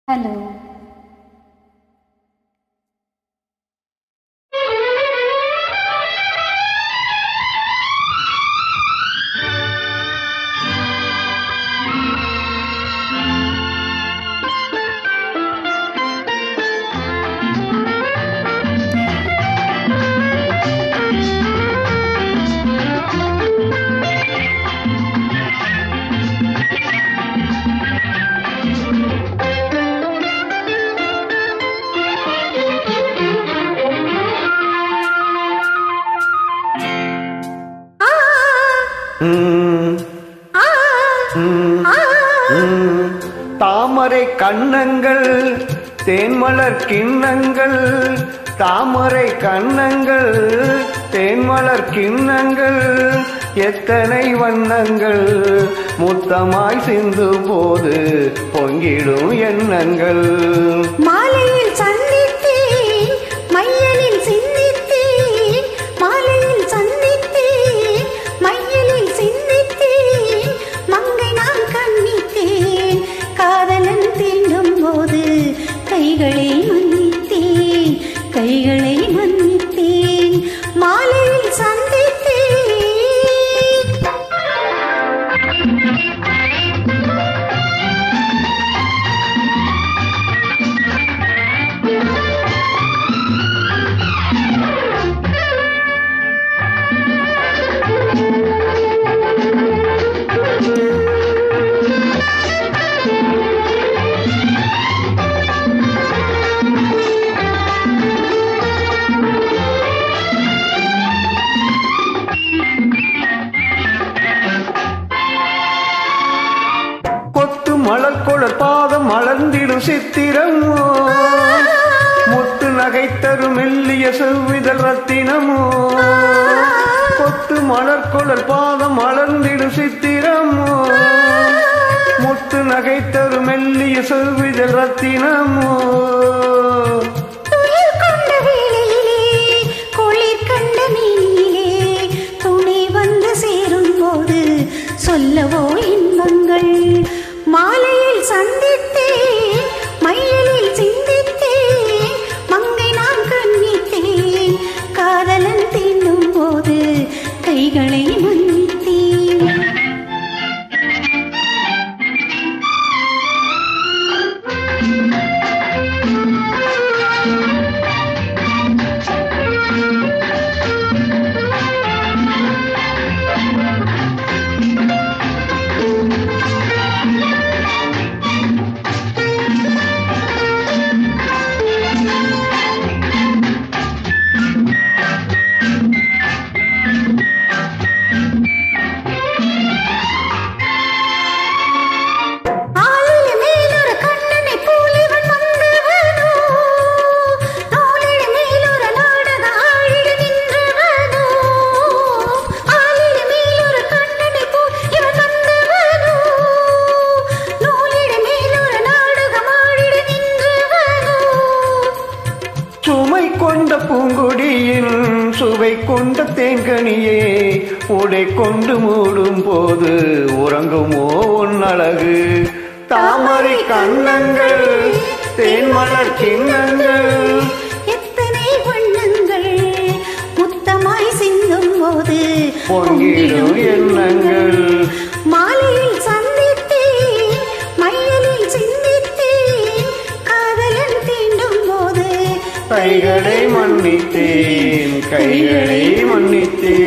hello தாமரை கண்ணங்கள் தேன்மலர் கிண்ணங்கள் தாமரை கண்ணங்கள் தேன்மலர் கிண்ணங்கள் எத்தனை வண்ணங்கள் முத்தமாய் சிந்து போது பொங்கிடும் எண்ணங்கள் மாலையில் சந்தித்தேன் மையலில் சிந்தித்தேன் மாலையில் சந்தித்தேன் மையலில் சிந்தித்தேன் மங்கை நான் கண்ணித்தேன் காதலன் தீண்டும் போது கைகளை மன்னித்தேன் கைகளை மன்னித்தேன் மாலையில் சந்தித்தேன் கொத்து மலர் குழல் பாதம் மலர்ந்திடும் சித்திரமோ முத்து நகைத்தரும் மெல்லிய செவ்விதழ் ரத்தினமோ கொத்து மலர் குழல் பாதம் மலர்ந்திடும் சித்திரமோ முத்து நகைத்தரும் மெல்லிய செவ்விதழ் ரத்தினமோ துயில் கொண்ட வேளையிலே குளிர் கண்ட நீனிலே துணை வந்து சேரும் போது சொல்லவோ இன்பங்கள் மாலையில் சந்தித்தேன் மையலில் சிந்தித்தேன் மங்கை நான் கண்ணித்தேன் காதலன் தீண்டும் போது கைகளை மன்னித்தேன் ஆலில மேலொரு கண்ணனை போல் இவன் வந்தவனோ நூலில மேலொரு நாடக ஆழிட நின்றவனோ ஆலில மேலொரு கண்ணனை போல் இவன் வந்தவனோ நூலிட மேலொரு நாடகம் ஆழிட நின்றவனோ சுமை கொண்ட பூங்கொடியின் சுவை கொண்ட தேங்கனியே உடை கொண்டு மூடும் போது உறங்குமோ உன்னழகு தாமரை கண்ணங்கள் தேன்மலர் கிண்ணங்கள் எத்தனை வண்ணங்கள் முத்தமாய் சிந்தும் போது பொங்கிடும் எண்ணங்கள் மாலையில் சந்தித்தேன் மையலில் சிந்தித்தேன் காதலன் தீண்டும் போது கைகளை மன்னித்தேன் கைகளை மன்னித்தேன்